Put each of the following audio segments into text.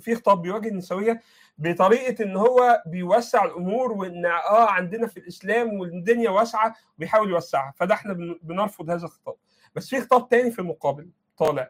في خطاب بيواجه النسويه بطريقه ان هو بيوسع الامور وان اه عندنا في الاسلام والدنيا واسعه وبيحاول يوسعها فده احنا بنرفض هذا الخطاب بس في خطاب تاني في المقابل طالع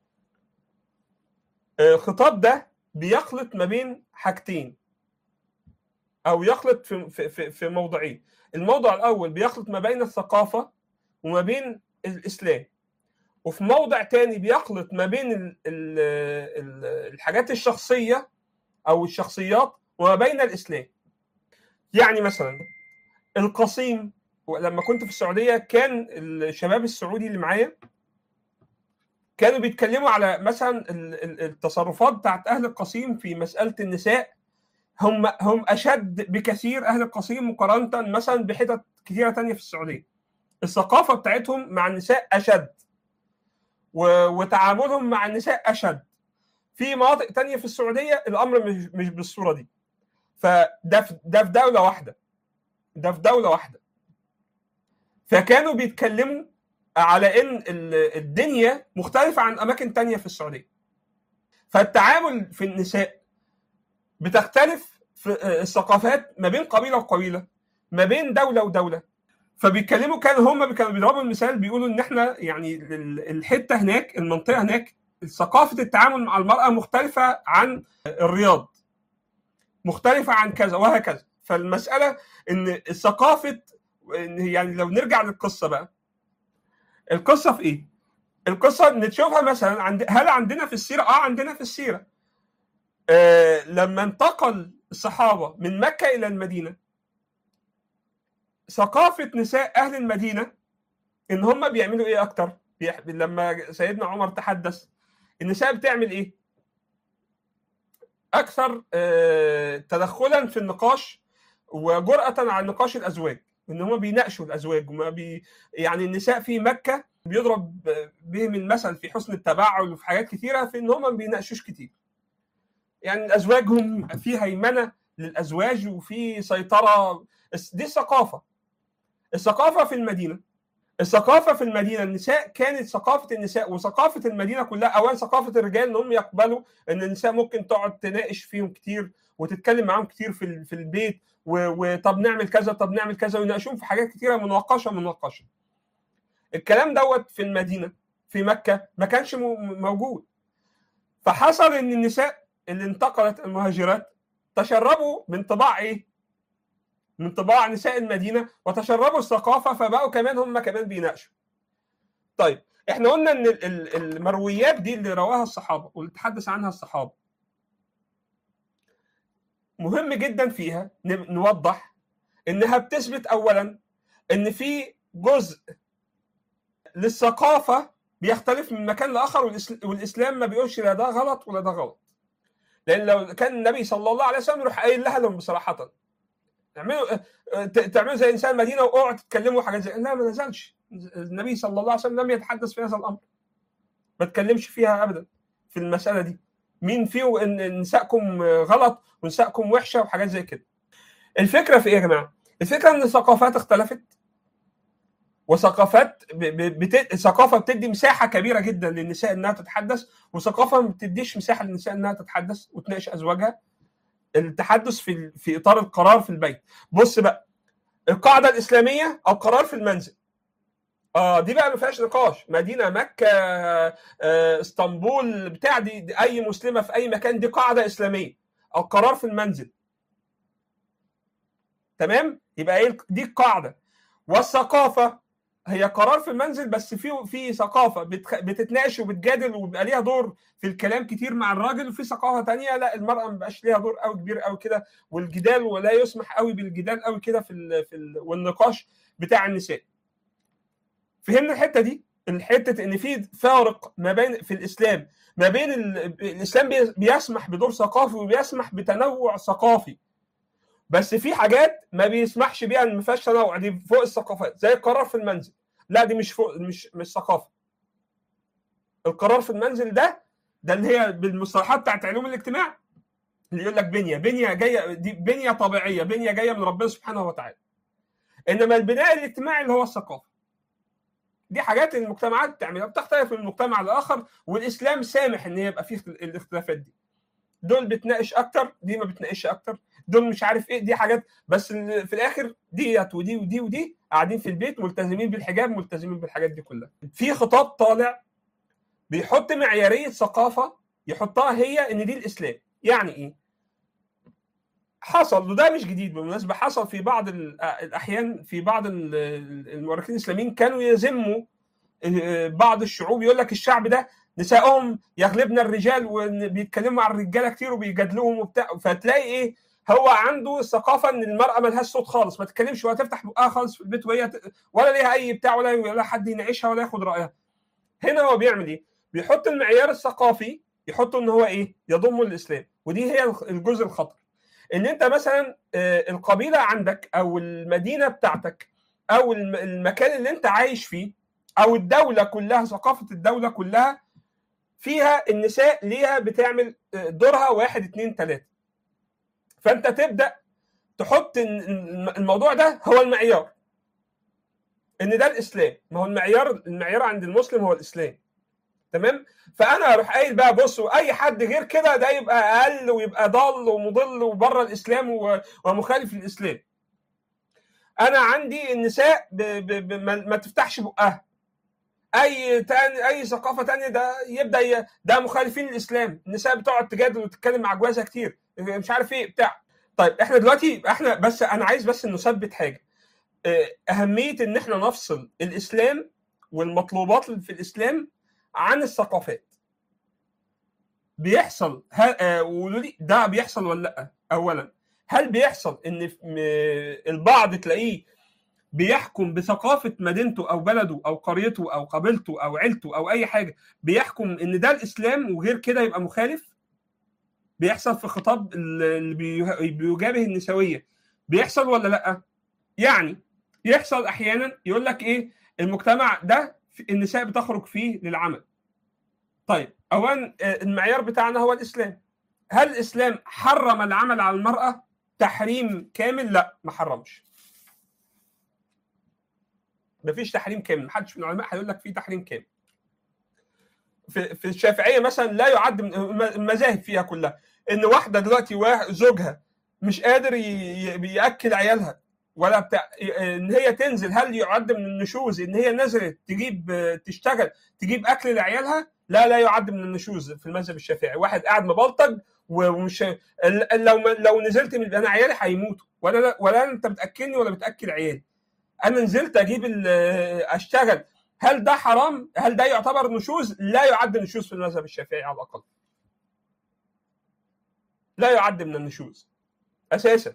الخطاب ده بيخلط ما بين حاجتين او يخلط في في في موضوعين الموضوع الاول بيخلط ما بين الثقافه وما بين الاسلام وفي موضع تاني بيخلط ما بين ال ال ال الحاجات الشخصيه او الشخصيات وما بين الاسلام يعني مثلا القصيم لما كنت في السعوديه كان الشباب السعودي اللي معايا كانوا بيتكلموا على مثلا التصرفات بتاعت اهل القصيم في مساله النساء هم هم اشد بكثير اهل القصيم مقارنه مثلا بحتت كثيره تانية في السعوديه الثقافه بتاعتهم مع النساء اشد وتعاملهم مع النساء اشد في مناطق تانية في السعوديه الامر مش مش بالصوره دي فده في ده في دوله واحده ده في دوله واحده فكانوا بيتكلموا على ان الدنيا مختلفه عن اماكن تانية في السعوديه فالتعامل في النساء بتختلف في الثقافات ما بين قبيله وقبيله ما بين دوله ودوله فبيتكلموا كانوا هم كانوا بيضربوا المثال بيقولوا ان احنا يعني الحته هناك المنطقه هناك ثقافه التعامل مع المراه مختلفه عن الرياض مختلفه عن كذا وهكذا فالمساله ان الثقافه يعني لو نرجع للقصه بقى القصه في ايه؟ القصه نشوفها مثلا عند هل عندنا في السيره؟ اه عندنا في السيره. آه لما انتقل الصحابه من مكه الى المدينه ثقافه نساء اهل المدينه ان هم بيعملوا ايه اكتر؟ لما سيدنا عمر تحدث النساء بتعمل ايه؟ اكثر آه تدخلا في النقاش وجرأة على نقاش الازواج. ان هم بيناقشوا الازواج وما بي يعني النساء في مكه بيضرب بهم المثل في حسن التبعل وفي حاجات كثيره في ان هم ما بيناقشوش كتير يعني ازواجهم في هيمنه للازواج وفي سيطره دي الثقافه الثقافه في المدينه الثقافه في المدينه النساء كانت ثقافه النساء وثقافه المدينه كلها اولا ثقافه الرجال ان هم يقبلوا ان النساء ممكن تقعد تناقش فيهم كتير وتتكلم معاهم كتير في في البيت وطب نعمل كذا طب نعمل كذا ويناقشون في حاجات كتيره مناقشه مناقشه الكلام دوت في المدينه في مكه ما كانش موجود فحصل ان النساء اللي انتقلت المهاجرات تشربوا من طباع ايه من طباع نساء المدينه وتشربوا الثقافه فبقوا كمان هم كمان بيناقشوا طيب احنا قلنا ان المرويات دي اللي رواها الصحابه واللي تحدث عنها الصحابه مهم جدا فيها نوضح انها بتثبت اولا ان في جزء للثقافه بيختلف من مكان لاخر والاسلام ما بيقولش لا ده غلط ولا ده غلط لان لو كان النبي صلى الله عليه وسلم يروح قايل لها لهم بصراحه تعملوا تعملوا زي انسان المدينه واقعدوا تتكلموا حاجات زي لا ما نزلش النبي صلى الله عليه وسلم لم يتحدث في هذا الامر ما تكلمش فيها ابدا في المساله دي مين فيه ان نسائكم غلط ونسائكم وحشه وحاجات زي كده الفكره في ايه يا جماعه الفكره ان الثقافات اختلفت وثقافات بت... ثقافه بتدي مساحه كبيره جدا للنساء انها تتحدث وثقافه ما بتديش مساحه للنساء انها تتحدث وتناقش ازواجها التحدث في في اطار القرار في البيت بص بقى القاعده الاسلاميه او قرار في المنزل اه دي بقى ما فيهاش نقاش مدينه مكه آه، اسطنبول بتاع دي, دي اي مسلمه في اي مكان دي قاعده اسلاميه او قرار في المنزل تمام يبقى ايه دي القاعده والثقافه هي قرار في المنزل بس في في ثقافه بتتناقش وبتجادل وبيبقى ليها دور في الكلام كتير مع الراجل وفي ثقافه تانية لا المراه ما بقاش ليها دور قوي كبير قوي كده والجدال ولا يسمح قوي بالجدال قوي كده في ال في ال والنقاش بتاع النساء فهمنا الحته دي الحته ان في فارق ما بين في الاسلام ما بين الاسلام بيسمح بدور ثقافي وبيسمح بتنوع ثقافي بس في حاجات ما بيسمحش بيها ان ما فيهاش تنوع دي فوق الثقافات زي القرار في المنزل لا دي مش فوق مش مش ثقافه القرار في المنزل ده ده اللي هي بالمصطلحات بتاعت علوم الاجتماع اللي يقول لك بنيه بنيه جايه دي بنيه طبيعيه بنيه جايه من ربنا سبحانه وتعالى انما البناء الاجتماعي اللي هو الثقافه دي حاجات المجتمعات بتعملها بتختلف من مجتمع لاخر والاسلام سامح ان يبقى فيه الاختلافات دي دول بتناقش اكتر دي ما بتناقش اكتر دول مش عارف ايه دي حاجات بس في الاخر ديت ودي ودي ودي قاعدين في البيت ملتزمين بالحجاب ملتزمين بالحاجات دي كلها في خطاب طالع بيحط معياريه ثقافه يحطها هي ان دي الاسلام يعني ايه حصل وده مش جديد بالمناسبه حصل في بعض الاحيان في بعض المؤرخين الاسلاميين كانوا يذموا بعض الشعوب يقول لك الشعب ده نسائهم يغلبنا الرجال وبيتكلموا عن الرجاله كتير وبيجادلوهم وبتاع فتلاقي ايه هو عنده الثقافه ان المراه ملهاش صوت خالص ما تتكلمش ولا تفتح بقها خالص في البيت وهي ولا ليها اي بتاع ولا ولا حد يناقشها ولا ياخد رايها هنا هو بيعمل ايه؟ بيحط المعيار الثقافي يحطه ان هو ايه؟ يضم الاسلام ودي هي الجزء الخطر ان انت مثلا القبيله عندك او المدينه بتاعتك او المكان اللي انت عايش فيه او الدوله كلها ثقافه الدوله كلها فيها النساء ليها بتعمل دورها واحد اتنين تلاته فانت تبدا تحط الموضوع ده هو المعيار ان ده الاسلام ما هو المعيار المعيار عند المسلم هو الاسلام تمام فانا اروح قايل بقى بصوا اي حد غير كده ده يبقى اقل ويبقى ضال ومضل وبره الاسلام ومخالف للاسلام انا عندي النساء ب ب ب ما تفتحش بقها اي تاني اي ثقافه تانية ده يبدا ده مخالفين الاسلام النساء بتقعد تجادل وتتكلم مع جوازها كتير مش عارف ايه بتاع طيب احنا دلوقتي احنا بس انا عايز بس نثبت حاجه اهميه ان احنا نفصل الاسلام والمطلوبات في الاسلام عن الثقافات بيحصل قولوا لي ده بيحصل ولا لا اولا هل بيحصل ان البعض تلاقيه بيحكم بثقافه مدينته او بلده او قريته او قبيلته او عيلته او اي حاجه بيحكم ان ده الاسلام وغير كده يبقى مخالف بيحصل في خطاب اللي بيجابه النسويه بيحصل ولا لا يعني يحصل احيانا يقول لك ايه المجتمع ده النساء بتخرج فيه للعمل طيب اولا المعيار بتاعنا هو الاسلام هل الاسلام حرم العمل على المراه تحريم كامل لا ما حرمش مفيش تحريم كامل محدش من العلماء هيقول لك في تحريم كامل في في الشافعيه مثلا لا يعد من المذاهب فيها كلها ان واحده دلوقتي زوجها مش قادر ياكل عيالها ولا بتاع ان هي تنزل هل يعد من النشوز ان هي نزلت تجيب تشتغل تجيب اكل لعيالها لا لا يعد من النشوز في المذهب الشافعي واحد قاعد مبلطج ومش لو لو نزلت من انا عيالي هيموتوا ولا ولا انت بتاكلني ولا بتاكل عيالي انا نزلت اجيب اشتغل هل ده حرام هل ده يعتبر نشوز لا يعد نشوز في المذهب الشافعي على الاقل لا يعد من النشوز اساسا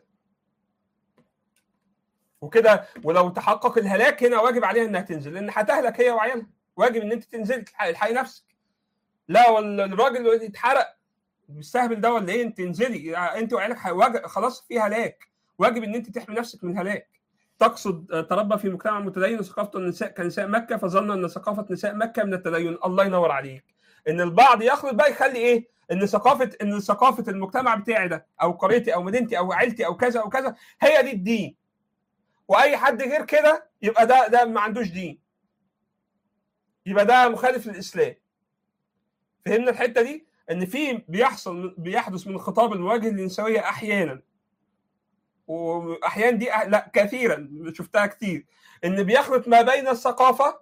وكده ولو تحقق الهلاك هنا واجب عليها انها تنزل لان هتهلك هي وعيالها واجب ان انت تنزلي تلحقي نفسك لا والراجل اللي يتحرق مستهبل ده ولا ايه انت انزلي انت وعيالك خلاص في هلاك واجب ان انت تحمي نفسك من هلاك تقصد تربى في مجتمع متدين وثقافه النساء كنساء مكه فظن ان ثقافه نساء مكه من التدين الله ينور عليك ان البعض يخلط بقى يخلي ايه ان ثقافه ان ثقافه المجتمع بتاعي ده او قريتي او مدينتي او عيلتي او كذا او كذا هي دي الدين واي حد غير كده يبقى ده ده ما عندوش دين يبقى ده مخالف للاسلام فهمنا الحته دي ان في بيحصل بيحدث من الخطاب المواجه للنسويه احيانا واحيانا دي لا كثيرا شفتها كتير ان بيخلط ما بين الثقافه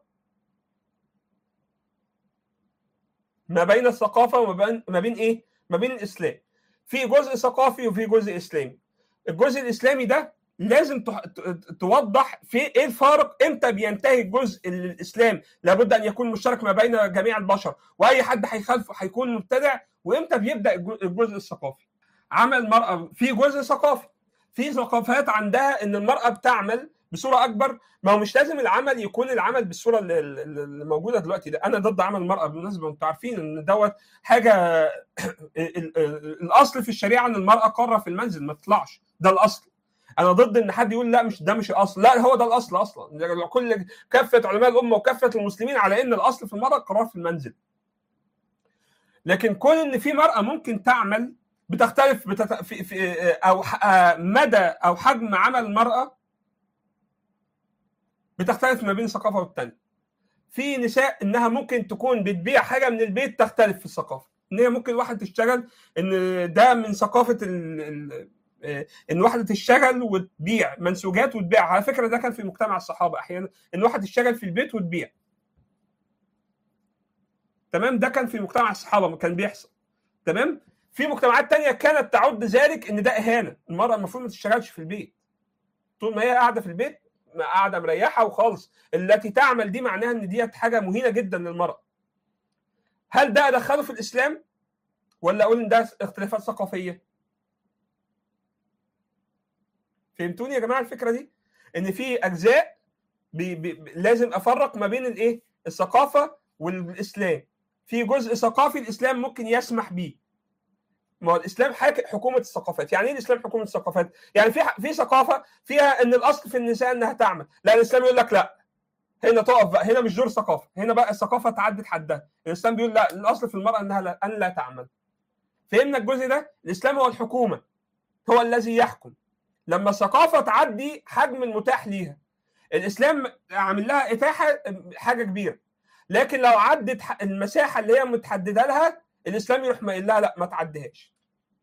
ما بين الثقافه وما بين ما بين ايه؟ ما بين الاسلام. في جزء ثقافي وفي جزء اسلامي. الجزء الاسلامي ده لازم توضح في ايه الفارق امتى بينتهي الجزء الاسلام لابد ان يكون مشترك ما بين جميع البشر واي حد هيخالفه هيكون مبتدع وامتى بيبدا الجزء الثقافي. عمل المراه في جزء ثقافي في ثقافات عندها ان المراه بتعمل بصوره اكبر ما هو مش لازم العمل يكون العمل بالصوره اللي موجوده دلوقتي ده انا ضد عمل المراه بالمناسبه انتوا عارفين ان دوت حاجه الاصل في الشريعه ان المراه قاره في المنزل ما تطلعش ده الاصل انا ضد ان حد يقول لا مش ده مش الاصل لا هو ده الاصل اصلا كل كافه علماء الامه وكافه المسلمين على ان الاصل في المراه القرار في المنزل لكن كون ان في مراه ممكن تعمل بتختلف بتت... في... في او مدى او حجم عمل المراه بتختلف ما بين ثقافه والتانية في نساء انها ممكن تكون بتبيع حاجه من البيت تختلف في الثقافه ان هي ممكن واحده تشتغل ان ده من ثقافه ال... ال... آه، ان واحده تشتغل وتبيع منسوجات وتبيع على فكره ده كان في مجتمع الصحابه احيانا ان واحده تشتغل في البيت وتبيع تمام ده كان في مجتمع الصحابه كان بيحصل تمام في مجتمعات تانية كانت تعد ذلك ان ده اهانه المراه المفروض ما تشتغلش في البيت طول ما هي قاعده في البيت قاعده مريحه وخالص التي تعمل دي معناها ان ديت حاجه مهينه جدا للمراه هل ده ادخله في الاسلام ولا اقول ان ده اختلافات ثقافيه فهمتوني يا جماعه الفكره دي ان في اجزاء بي بي لازم افرق ما بين الايه الثقافه والاسلام في جزء ثقافي الاسلام ممكن يسمح به ما هو الاسلام حكومه الثقافات يعني ايه الاسلام حكومه الثقافات يعني في في ثقافه فيها ان الاصل في النساء انها تعمل لا الاسلام يقول لك لا هنا تقف بقى هنا مش دور ثقافه هنا بقى الثقافه تعدت حدها الاسلام بيقول لا الاصل في المراه انها لا ان لا تعمل فهمنا الجزء ده الاسلام هو الحكومه هو الذي يحكم لما الثقافه تعدي حجم المتاح ليها الاسلام عامل لها اتاحه حاجه كبيره لكن لو عدت المساحه اللي هي متحدده لها الاسلام يروح ما لها لا ما تعديهاش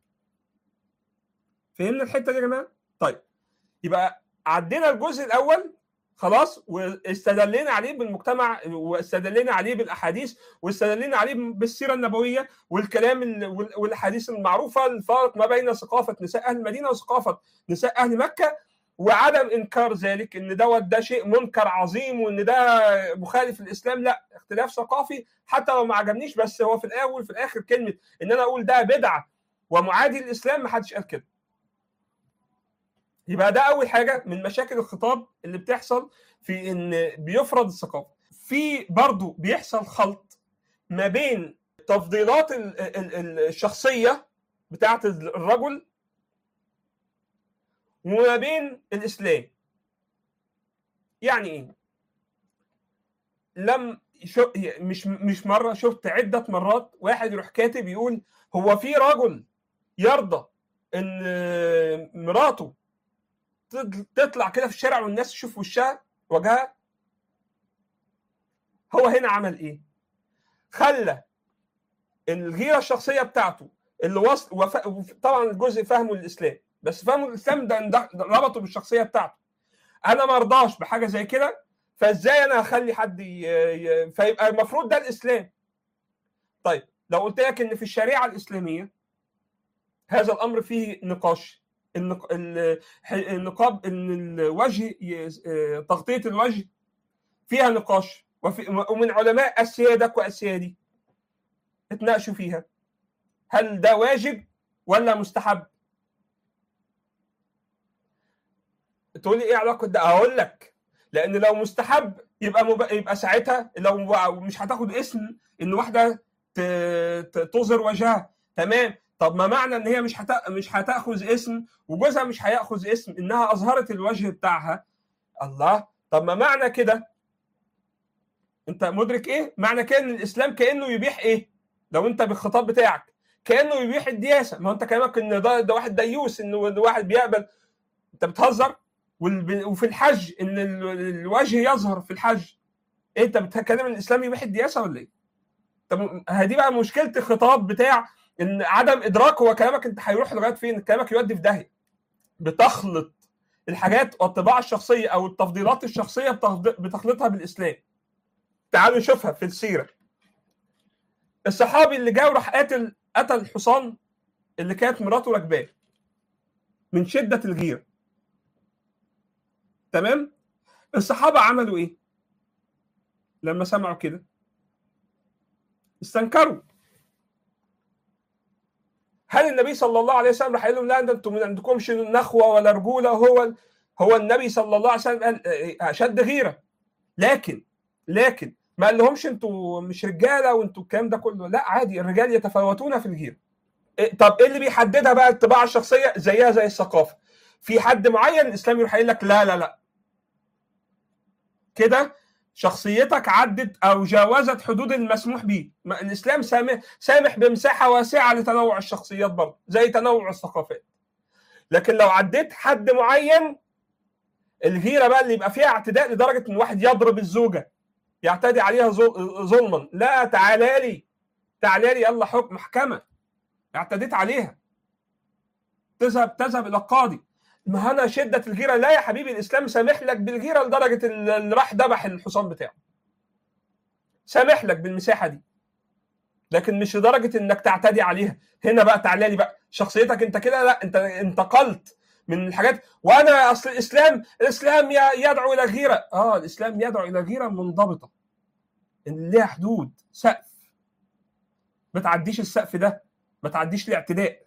فهمنا الحته دي يا جماعه طيب يبقى عدينا الجزء الاول خلاص واستدلينا عليه بالمجتمع واستدلينا عليه بالاحاديث واستدلينا عليه بالسيره النبويه والكلام والاحاديث المعروفه الفارق ما بين ثقافه نساء اهل المدينه وثقافه نساء اهل مكه وعدم انكار ذلك ان دوت ده شيء منكر عظيم وان ده مخالف للاسلام لا اختلاف ثقافي حتى لو ما عجبنيش بس هو في الاول في الاخر كلمه ان انا اقول ده بدعه ومعادي للاسلام ما حدش قال كده يبقى ده اول حاجه من مشاكل الخطاب اللي بتحصل في ان بيفرض الثقافه في برضه بيحصل خلط ما بين تفضيلات الشخصيه بتاعه الرجل وما بين الاسلام يعني ايه لم شو مش مش مره شفت عده مرات واحد يروح كاتب يقول هو في رجل يرضى ان مراته تطلع كده في الشارع والناس تشوف وشها وجهها هو هنا عمل ايه خلى الغيره الشخصيه بتاعته اللي وصل وف... طبعا الجزء فهمه الاسلام بس فهمه الاسلام ده ربطه بالشخصيه بتاعته انا ما ارضاش بحاجه زي كده فازاي انا هخلي حد ي... ي... فيبقى المفروض ده الاسلام طيب لو قلت لك ان في الشريعه الاسلاميه هذا الامر فيه نقاش النقاب ان الوجه تغطيه الوجه فيها نقاش ومن علماء السياده والسيادي اتناقشوا فيها هل ده واجب ولا مستحب تقول لي ايه علاقه ده اقول لك لان لو مستحب يبقى مب... يبقى ساعتها لو مش هتاخد اسم ان واحده ت... تظهر وجهها تمام طب ما معنى ان هي مش هت... مش هتاخذ اسم وجوزها مش هياخذ اسم انها اظهرت الوجه بتاعها الله طب ما معنى كده انت مدرك ايه معنى كده ان الاسلام كانه يبيح ايه لو انت بالخطاب بتاعك كانه يبيح الدياسه ما انت كلامك ان ده, ده واحد ديوس ان واحد بيقبل انت بتهزر وفي الحج ان الوجه يظهر في الحج إيه انت بتتكلم ان الاسلام يبيح الدياسه ولا ايه؟ طب هذه بقى مشكله الخطاب بتاع ان عدم ادراك هو كلامك انت هيروح لغايه فين؟ كلامك يودي في داهيه. بتخلط الحاجات والطباع الشخصيه او التفضيلات الشخصيه بتخلطها بالاسلام. تعالوا نشوفها في السيره. الصحابي اللي جاء وراح قاتل قتل الحصان اللي كانت مراته راكباه من شده الغيره. تمام؟ الصحابه عملوا ايه؟ لما سمعوا كده استنكروا هل النبي صلى الله عليه وسلم راح يقول لهم لا ده انتم ما عندكمش نخوه ولا رجوله هو هو النبي صلى الله عليه وسلم قال اشد غيره لكن لكن ما قال لهمش انتوا مش رجاله وانتوا الكلام ده كله لا عادي الرجال يتفاوتون في الغيره طب ايه اللي بيحددها بقى الطباع الشخصيه زيها زي الثقافه في حد معين الاسلام يروح يقول لك لا لا لا كده شخصيتك عدت او جاوزت حدود المسموح به الاسلام سامح سامح بمساحه واسعه لتنوع الشخصيات برضه زي تنوع الثقافات لكن لو عديت حد معين الغيره بقى اللي يبقى فيها اعتداء لدرجه ان واحد يضرب الزوجه يعتدي عليها ظلما لا تعالى لي تعالى لي يلا حكم محكمه اعتديت عليها تذهب تذهب الى القاضي ما انا شده الغيره لا يا حبيبي الاسلام سامح لك بالغيره لدرجه اللي راح ذبح الحصان بتاعه سامح لك بالمساحه دي لكن مش لدرجه انك تعتدي عليها هنا بقى تعالى لي بقى شخصيتك انت كده لا انت انتقلت من الحاجات وانا اصل الاسلام الاسلام يدعو الى غيره اه الاسلام يدعو الى غيره منضبطه ان ليها حدود سقف ما تعديش السقف ده ما تعديش الاعتداء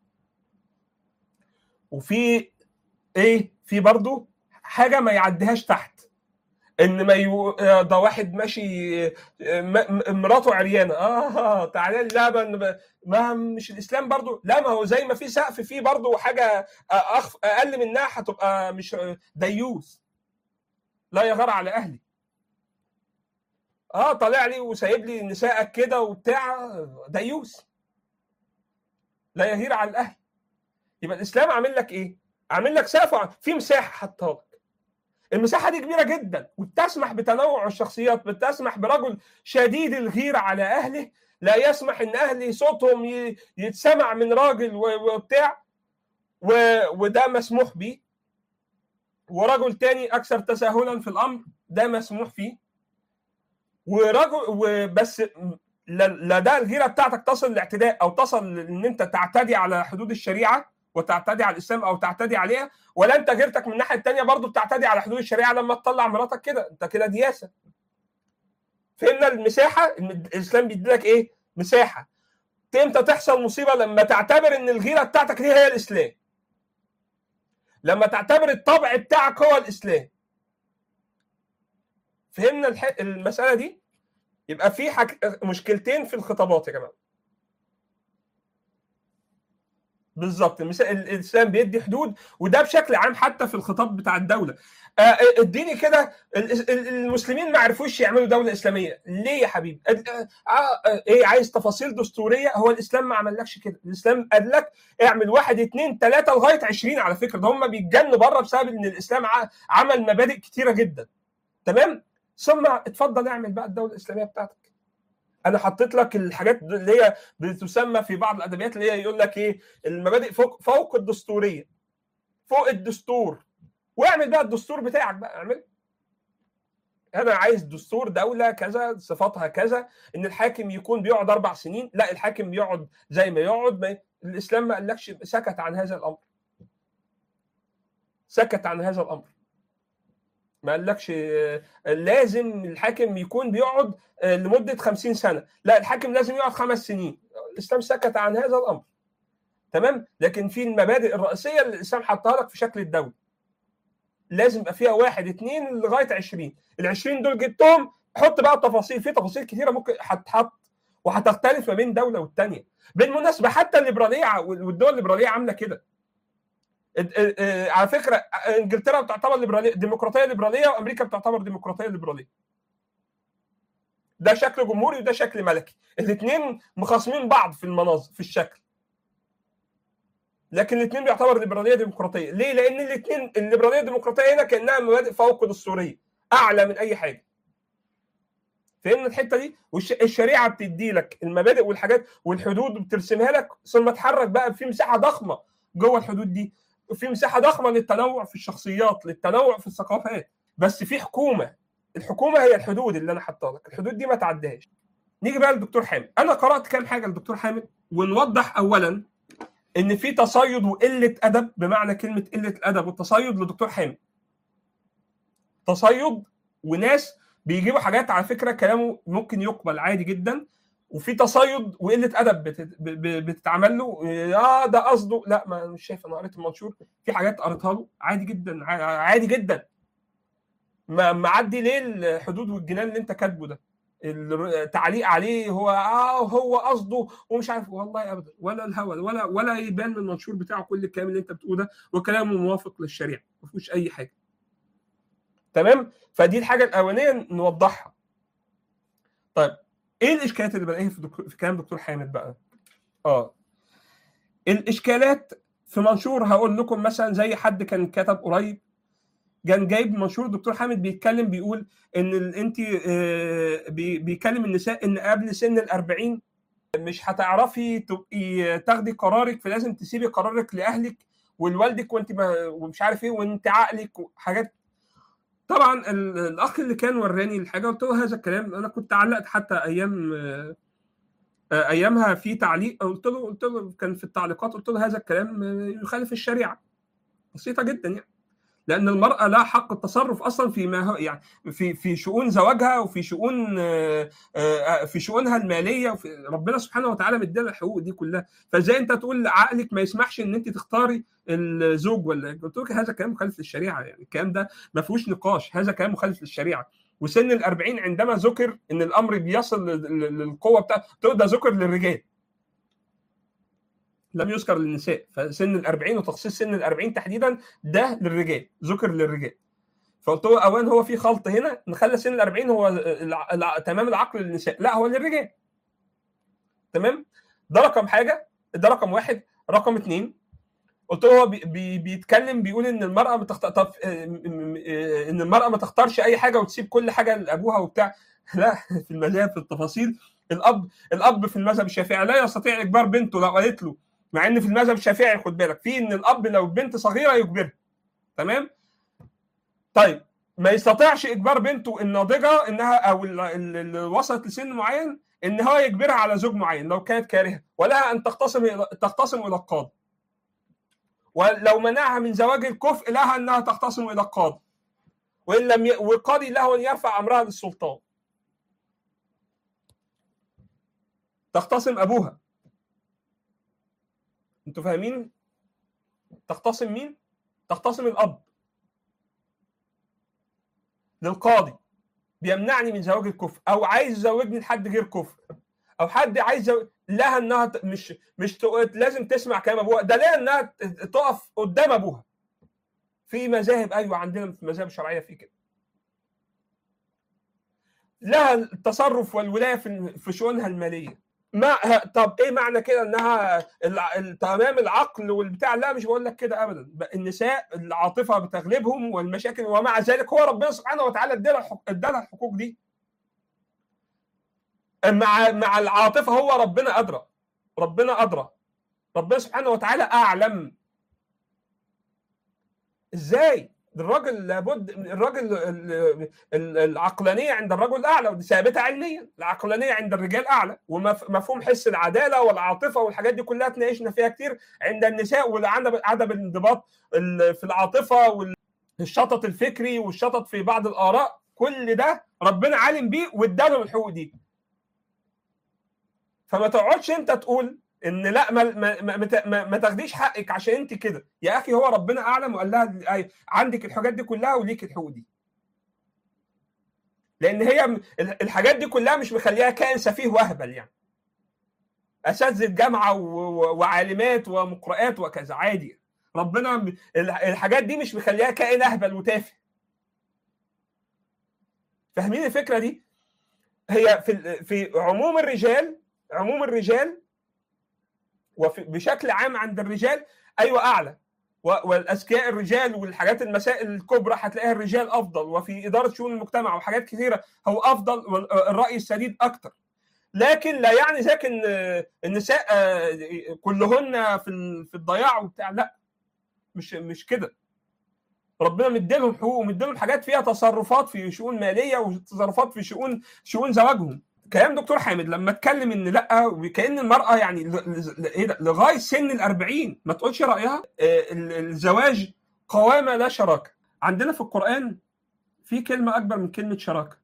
وفي ايه في برضو حاجه ما يعديهاش تحت ان ما يو... ده واحد ماشي م... مراته عريانه اه تعالى لا ما... ما مش الاسلام برضو لا ما هو زي ما في سقف في برضو حاجه أخف... اقل منها هتبقى مش ديوث لا يغار على اهلي اه طالع لي وسايب لي نسائك كده وبتاع ديوث لا يغير على الاهل يبقى الاسلام عامل لك ايه؟ عامل لك سقف في مساحه حطها لك المساحه دي كبيره جدا وبتسمح بتنوع الشخصيات بتسمح برجل شديد الغيره على اهله لا يسمح ان اهلي صوتهم يتسمع من راجل وبتاع وده مسموح به ورجل تاني اكثر تساهلا في الامر ده مسموح فيه ورجل وبس لا ده الغيره بتاعتك تصل للاعتداء او تصل ان انت تعتدي على حدود الشريعه وتعتدي على الاسلام او تعتدي عليها ولا انت غيرتك من الناحيه الثانيه برضو بتعتدي على حدود الشريعه لما تطلع مراتك كده انت كده دياسه فهمنا المساحه الاسلام بيدي لك ايه مساحه امتى تحصل مصيبه لما تعتبر ان الغيره بتاعتك دي هي الاسلام لما تعتبر الطبع بتاعك هو الاسلام فهمنا الح... المساله دي يبقى في حك... مشكلتين في الخطابات يا جماعه بالظبط الاسلام بيدي حدود وده بشكل عام حتى في الخطاب بتاع الدوله اديني كده المسلمين ما عرفوش يعملوا دوله اسلاميه ليه يا حبيبي ايه عايز تفاصيل دستوريه هو الاسلام ما عملكش كده الاسلام قال لك اعمل واحد اثنين ثلاثه لغايه 20 على فكره ده هم بيتجنوا بره بسبب ان الاسلام عمل مبادئ كتيره جدا تمام ثم اتفضل اعمل بقى الدوله الاسلاميه بتاعتك انا حطيت لك الحاجات اللي هي بتسمى في بعض الادبيات اللي هي يقول لك ايه المبادئ فوق فوق الدستوريه فوق الدستور واعمل بقى الدستور بتاعك بقى اعمل انا عايز دستور دوله كذا صفاتها كذا ان الحاكم يكون بيقعد اربع سنين لا الحاكم بيقعد زي ما يقعد ما الاسلام ما قالكش سكت عن هذا الامر سكت عن هذا الامر ما قالكش لازم الحاكم يكون بيقعد لمده 50 سنه لا الحاكم لازم يقعد خمس سنين الاسلام سكت عن هذا الامر تمام لكن في المبادئ الرئيسيه اللي الاسلام حطها لك في شكل الدوله لازم يبقى فيها واحد اثنين لغايه 20 ال 20 دول جبتهم حط بقى التفاصيل في تفاصيل كثيره ممكن هتتحط وهتختلف ما بين دوله والثانيه بالمناسبه حتى الليبراليه والدول الليبراليه عامله كده على فكره انجلترا بتعتبر ليبراليه ديمقراطيه ليبراليه وامريكا بتعتبر ديمقراطيه ليبراليه ده شكل جمهوري وده شكل ملكي الاثنين مخاصمين بعض في المناظر في الشكل لكن الاثنين بيعتبر ليبراليه ديمقراطيه ليه لان الاثنين الليبراليه الديمقراطيه هنا كانها مبادئ فوق دستوريه اعلى من اي حاجه فهمنا الحته دي والشريعه بتدي لك المبادئ والحاجات والحدود بترسمها لك ثم تحرك بقى في مساحه ضخمه جوه الحدود دي وفي مساحه ضخمه للتنوع في الشخصيات للتنوع في الثقافات بس في حكومه الحكومه هي الحدود اللي انا حاطها لك الحدود دي ما تعديهاش نيجي بقى للدكتور حامد انا قرات كام حاجه للدكتور حامد ونوضح اولا ان في تصيد وقله ادب بمعنى كلمه قله الادب والتصيد لدكتور حامد تصيد وناس بيجيبوا حاجات على فكره كلامه ممكن يقبل عادي جدا وفي تصيد وقله ادب بتتعمل له اه ده قصده لا ما مش شايف انا قريت المنشور في حاجات قريتها له عادي جدا عادي جدا معدي ليه الحدود والجنان اللي انت كاتبه ده التعليق عليه هو اه هو قصده ومش عارف والله ابدا ولا الهوى ولا ولا يبان من المنشور بتاعه كل الكلام اللي انت بتقوله ده وكلامه موافق للشريعه ما فيهوش اي حاجه تمام فدي الحاجه الاولانيه نوضحها طيب ايه الاشكالات اللي بلاقيها في, دكتور في كلام دكتور حامد بقى اه الاشكالات في منشور هقول لكم مثلا زي حد كان كتب قريب كان جايب منشور دكتور حامد بيتكلم بيقول ان انت بيكلم النساء ان قبل سن ال 40 مش هتعرفي تبقي تاخدي قرارك فلازم تسيبي قرارك لاهلك ولوالدك وانت ومش عارف ايه وانت عقلك وحاجات طبعا الاخ اللي كان وراني الحاجه قلت له هذا الكلام انا كنت علقت حتى ايام ايامها في تعليق قلت له قلت له كان في التعليقات قلت له هذا الكلام يخالف الشريعه بسيطه جدا يعني لان المراه لا حق التصرف اصلا في ما هو يعني في في شؤون زواجها وفي شؤون في شؤونها الماليه وفي ربنا سبحانه وتعالى مدينا الحقوق دي كلها فازاي انت تقول عقلك ما يسمحش ان انت تختاري الزوج ولا قلت لك هذا كلام مخالف للشريعه يعني الكلام ده ما فيهوش نقاش هذا كلام مخالف للشريعه وسن ال 40 عندما ذكر ان الامر بيصل للقوه بتاعته ده ذكر للرجال لم يذكر للنساء فسن ال 40 وتخصيص سن ال 40 تحديدا ده للرجال ذكر للرجال فقلت له اوان هو في خلط هنا نخلي سن ال 40 هو الع... الع... تمام العقل للنساء لا هو للرجال تمام ده رقم حاجه ده رقم واحد رقم اثنين قلت له هو بي... بي... بيتكلم بيقول ان المراه بتخت... طب ان المراه ما تختارش اي حاجه وتسيب كل حاجه لابوها وبتاع لا في المذاهب في التفاصيل الاب الاب في المذهب الشافعي لا يستطيع اجبار بنته لو قالت له مع ان في المذهب الشافعي خد بالك في ان الاب لو البنت صغيره يجبرها تمام طيب ما يستطيعش اجبار بنته الناضجه انها او اللي وصلت لسن معين ان هو يجبرها على زوج معين لو كانت كارهه ولها ان تختصم تختصم الى القاضي ولو منعها من زواج الكفء لها انها تختصم الى القاضي وان لم ي... والقاضي له ان يرفع امرها للسلطان تختصم ابوها انتوا فاهمين تختصم مين تختصم الاب للقاضي بيمنعني من زواج الكفء او عايز يزوجني لحد غير كفء او حد عايز يزوج... لها انها ت... مش مش ت... لازم تسمع كلام ابوها ده ليه انها تقف قدام ابوها في مذاهب ايوه عندنا في المذاهب الشرعيه في كده لها التصرف والولايه في في شؤونها الماليه ما طب ايه معنى كده انها تمام العقل والبتاع لا مش بقول لك كده ابدا النساء العاطفه بتغلبهم والمشاكل ومع ذلك هو ربنا سبحانه وتعالى ادالها الحقوق دي مع مع العاطفه هو ربنا ادرى ربنا ادرى ربنا سبحانه وتعالى اعلم ازاي الراجل لابد الراجل العقلانيه عند الرجل اعلى ودي ثابته علميا العقلانيه عند الرجال اعلى ومفهوم حس العداله والعاطفه والحاجات دي كلها تناقشنا فيها كتير عند النساء وعدم الانضباط في العاطفه والشطط الفكري والشطط في بعض الاراء كل ده ربنا عالم بيه وادالهم الحقوق دي فما تقعدش انت تقول ان لا ما ما ما, ما تاخديش حقك عشان انت كده يا اخي هو ربنا اعلم وقال لها عندك الحاجات دي كلها وليك الحقوق دي لان هي الحاجات دي كلها مش مخليها كائن سفيه وهبل يعني اساتذه جامعه وعالمات ومقرئات وكذا عادي ربنا الحاجات دي مش مخليها كائن اهبل وتافه فاهمين الفكره دي هي في في عموم الرجال عموم الرجال وبشكل عام عند الرجال ايوه اعلى والاذكياء الرجال والحاجات المسائل الكبرى هتلاقيها الرجال افضل وفي اداره شؤون المجتمع وحاجات كثيره هو افضل والراي السديد اكثر لكن لا يعني ذاك ان النساء كلهن في في الضياع وبتاع لا مش مش كده ربنا مديلهم حقوق ومديلهم حاجات فيها تصرفات في شؤون ماليه وتصرفات في شؤون شؤون زواجهم كلام دكتور حامد لما اتكلم ان لا وكان المراه يعني ايه ده لغايه سن ال 40 ما تقولش رايها الزواج قوامه لا شراكه عندنا في القران في كلمه اكبر من كلمه شراكه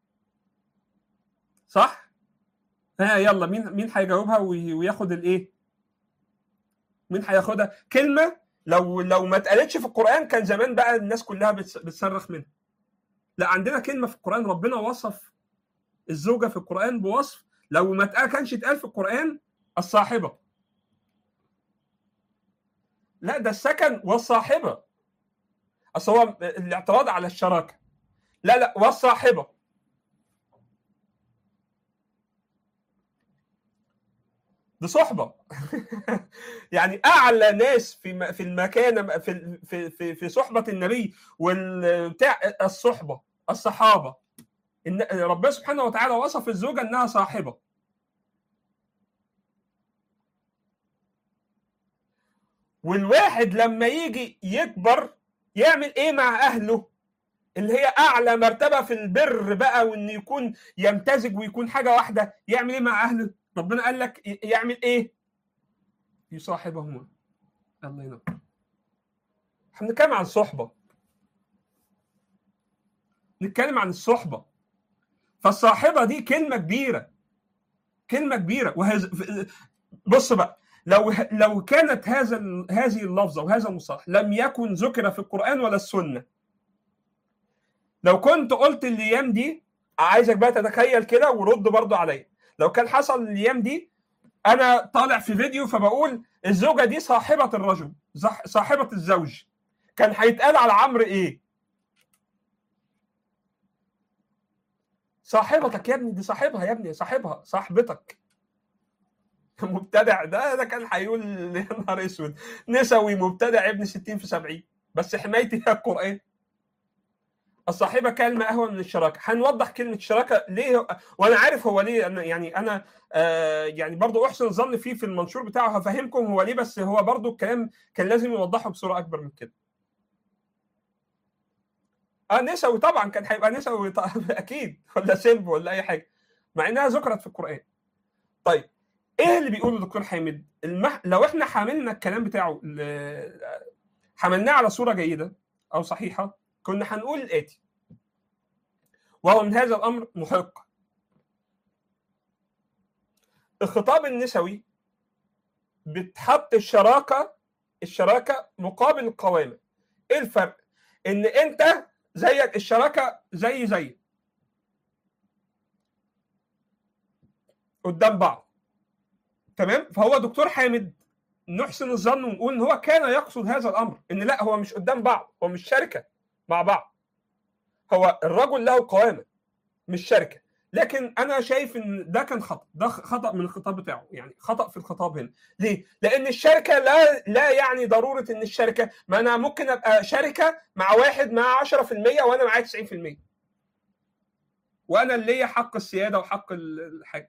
صح ها يلا مين مين هيجاوبها وياخد الايه مين هياخدها كلمه لو لو ما اتقالتش في القران كان زمان بقى الناس كلها بتصرخ منها لا عندنا كلمه في القران ربنا وصف الزوجة في القرآن بوصف لو ما كانش اتقال في القرآن الصاحبة لا ده السكن والصاحبة أصل هو الاعتراض على الشراكة لا لا والصاحبة دي صحبة يعني أعلى ناس في في المكان في في في, في صحبة النبي والبتاع الصحبة الصحابة ان ربنا سبحانه وتعالى وصف الزوجه انها صاحبه والواحد لما يجي يكبر يعمل ايه مع اهله اللي هي اعلى مرتبه في البر بقى وان يكون يمتزج ويكون حاجه واحده يعمل ايه مع اهله ربنا قال لك يعمل ايه يصاحبهما الله ينور احنا بنتكلم عن صحبه نتكلم عن الصحبه فالصاحبه دي كلمه كبيره كلمه كبيره وهز... بص بقى لو لو كانت هذا هذه اللفظه وهذا المصطلح لم يكن ذكر في القران ولا السنه لو كنت قلت الايام دي عايزك بقى تتخيل كده ورد برضو عليا لو كان حصل الايام دي انا طالع في فيديو فبقول الزوجه دي صاحبه الرجل صاحبه الزوج كان هيتقال على عمرو ايه صاحبتك يا ابني دي صاحبها يا ابني صاحبها صاحبتك مبتدع ده ده كان هيقول يا نهار اسود نسوي مبتدع ابن 60 في 70 بس حمايتي هي القران الصاحبه كلمه اهون من الشراكه هنوضح كلمه شراكه ليه وانا عارف هو ليه أنا يعني انا آه يعني برضو احسن الظن فيه في المنشور بتاعه هفهمكم هو ليه بس هو برضو الكلام كان لازم يوضحه بصوره اكبر من كده اه نسوي طبعا كان هيبقى نسوي اكيد ولا سلب ولا اي حاجه مع انها ذكرت في القران طيب ايه اللي بيقوله الدكتور حامد المح... لو احنا حاملنا الكلام بتاعه ل... حملناه على صوره جيده او صحيحه كنا هنقول الاتي وهو من هذا الامر محق الخطاب النسوي بتحط الشراكه الشراكه مقابل القوامه ايه الفرق ان انت زيك الشراكه زي زي قدام بعض تمام فهو دكتور حامد نحسن الظن ونقول ان هو كان يقصد هذا الامر ان لا هو مش قدام بعض هو مش شركه مع بعض هو الرجل له قوامه مش شركه لكن انا شايف ان ده كان خطا ده خطا من الخطاب بتاعه يعني خطا في الخطاب هنا ليه لان الشركه لا لا يعني ضروره ان الشركه ما انا ممكن ابقى شركه مع واحد مع 10% وانا معايا 90% وانا اللي ليا حق السياده وحق الحاجه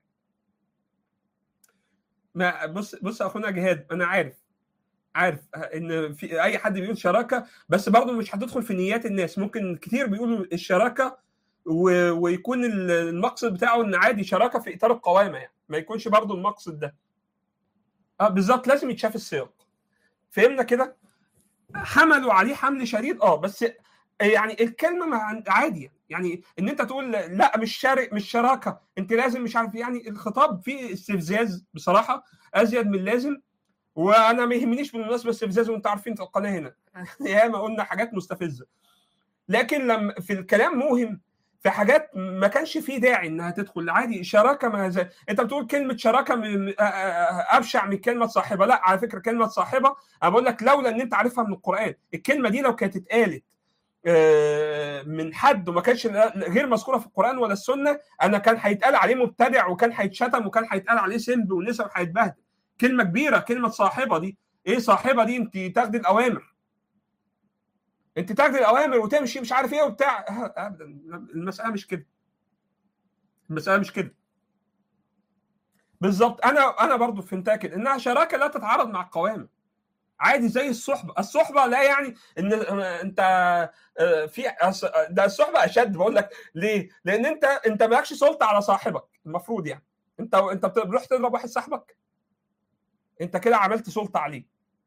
ما بص بص اخونا جهاد انا عارف عارف ان في اي حد بيقول شراكه بس برضه مش هتدخل في نيات الناس ممكن كتير بيقولوا الشراكه و... ويكون المقصد بتاعه ان عادي شراكه في اطار القوامه يعني ما يكونش برضه المقصد ده اه بالظبط لازم يتشاف السياق فهمنا كده حملوا عليه حمل شديد اه بس يعني الكلمه مع عادي يعني ان انت تقول لا مش شارك مش شراكه انت لازم مش عارف يعني الخطاب فيه استفزاز بصراحه ازيد من اللازم وانا ما يهمنيش بالمناسبه استفزاز وانتوا عارفين في القناه هنا ياما قلنا حاجات مستفزه لكن لما في الكلام موهم في حاجات ما كانش فيه داعي انها تدخل عادي شراكه ما زي انت بتقول كلمه شراكه من ابشع من كلمه صاحبه لا على فكره كلمه صاحبه انا بقول لك لولا ان انت عارفها من القران الكلمه دي لو كانت اتقالت من حد وما كانش غير مذكوره في القران ولا السنه انا كان هيتقال عليه مبتدع وكان هيتشتم وكان هيتقال عليه سنب ونسب وهيتبهدل كلمه كبيره كلمه صاحبه دي ايه صاحبه دي انت تاخدي الاوامر انت تاخدي الاوامر وتمشي مش عارف ايه وبتاع ابدا المساله مش كده المساله مش كده بالظبط انا انا برضو فهمتها كده انها شراكه لا تتعارض مع القوامه عادي زي الصحبه الصحبه لا يعني ان انت في ده الصحبه اشد بقول لك ليه لان انت انت مالكش سلطه على صاحبك المفروض يعني انت انت بتروح تضرب واحد صاحبك انت كده عملت سلطه عليه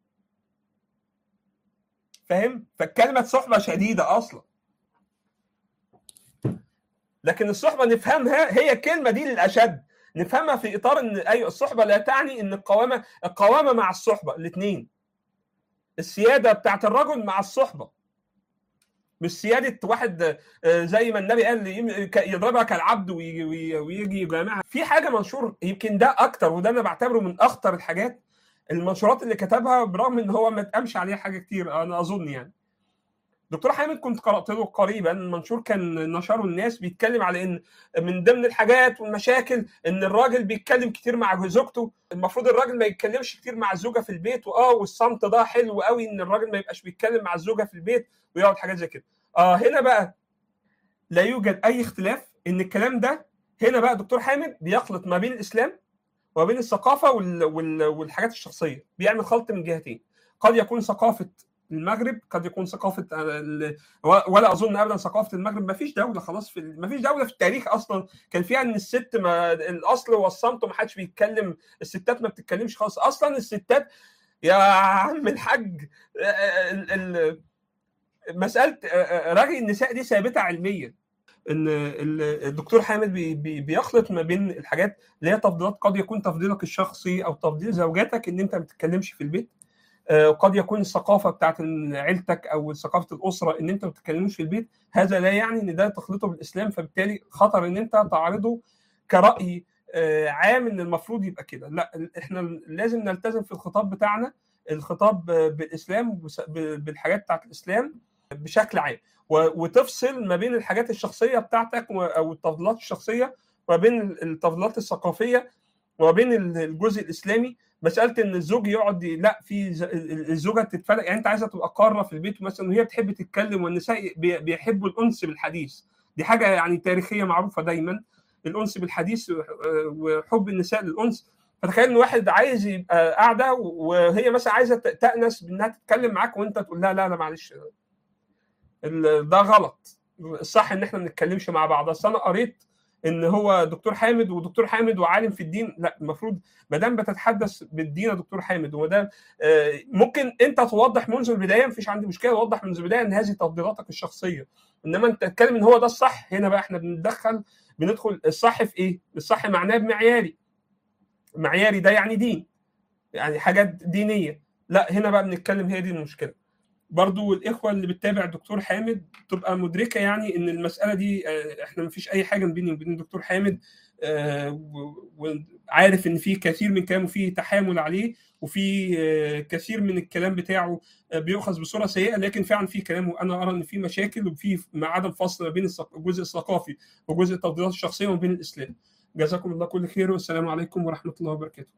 فاهم فكلمه صحبه شديده اصلا لكن الصحبه نفهمها هي الكلمه دي للاشد نفهمها في اطار ان ايوه الصحبه لا تعني ان القوامه القوامه مع الصحبه الاثنين السياده بتاعت الرجل مع الصحبه مش سياده واحد زي ما النبي قال يضربها كالعبد ويجي يجامعها في حاجه منشور يمكن ده اكتر وده انا بعتبره من اخطر الحاجات المنشورات اللي كتبها برغم ان هو ما اتقامش عليها حاجه كتير انا اظن يعني دكتور حامد كنت قرات له قريبا منشور كان نشره الناس بيتكلم على ان من ضمن الحاجات والمشاكل ان الراجل بيتكلم كتير مع زوجته المفروض الراجل ما يتكلمش كتير مع الزوجه في البيت واه والصمت ده حلو قوي ان الراجل ما يبقاش بيتكلم مع الزوجه في البيت ويقعد حاجات زي كده اه هنا بقى لا يوجد اي اختلاف ان الكلام ده هنا بقى دكتور حامد بيخلط ما بين الاسلام وما بين الثقافه وال... وال... والحاجات الشخصيه بيعمل خلط من جهتين قد يكون ثقافه المغرب قد يكون ثقافه ال- ولا اظن ابدا ثقافه المغرب ما فيش دوله خلاص في ما فيش دوله في التاريخ اصلا كان فيها ان الست ما الاصل هو الصمت وما حدش بيتكلم الستات ما بتتكلمش خالص اصلا الستات يا عم الحاج ال- ال- مساله رغي النساء دي ثابته علميا ان ال- الدكتور حامد بي بي بيخلط ما بين الحاجات اللي هي تفضيلات قد يكون تفضيلك الشخصي او تفضيل زوجاتك ان انت ما بتتكلمش في البيت آه، وقد يكون الثقافه بتاعت عيلتك او ثقافه الاسره ان انت ما بتتكلمش في البيت هذا لا يعني ان ده تخلطه بالاسلام فبالتالي خطر ان انت تعرضه كراي آه، عام ان المفروض يبقى كده لا احنا لازم نلتزم في الخطاب بتاعنا الخطاب آه، بالاسلام وبس- ب- بالحاجات بتاعت الاسلام بشكل عام و- وتفصل ما بين الحاجات الشخصيه بتاعتك و- او التفضيلات الشخصيه وما بين التفضيلات الثقافيه وما بين الجزء الاسلامي مساله ان الزوج يقعد ي- لا في ز- الزوجه تتفرق يعني انت عايزه تبقى قاره في البيت مثلا وهي بتحب تتكلم والنساء بي- بيحبوا الانس بالحديث دي حاجه يعني تاريخيه معروفه دايما الانس بالحديث و- وحب النساء للانس فتخيل ان واحد عايز يبقى قاعده وهي مثلا عايزه ت- تأنس بانها تتكلم معاك وانت تقول لها لا لا معلش ال- ده غلط الصح ان احنا ما نتكلمش مع بعض اصل انا قريت ان هو دكتور حامد ودكتور حامد وعالم في الدين لا المفروض ما دام بتتحدث بالدين يا دكتور حامد وما دام آه، ممكن انت توضح منذ البدايه مفيش عندي مشكله توضح منذ البدايه ان هذه تفضيلاتك الشخصيه انما انت تتكلم ان هو ده الصح هنا بقى احنا بندخل بندخل الصح في ايه؟ الصح معناه بمعياري معياري ده يعني دين يعني حاجات دينيه لا هنا بقى بنتكلم هي دي المشكله برضو الاخوه اللي بتتابع الدكتور حامد تبقى مدركه يعني ان المساله دي آه، احنا مفيش اي حاجه بيني وبين الدكتور حامد آه، و- وعارف ان في كثير من كلامه فيه تحامل عليه وفي آه، كثير من الكلام بتاعه آه، بيؤخذ بصوره سيئه لكن فعلا في كلامه انا ارى ان في مشاكل وفي مع عدم فصل ما بين الثق- الجزء الثقافي وجزء التفضيلات الشخصيه وما بين الاسلام جزاكم الله كل خير والسلام عليكم ورحمه الله وبركاته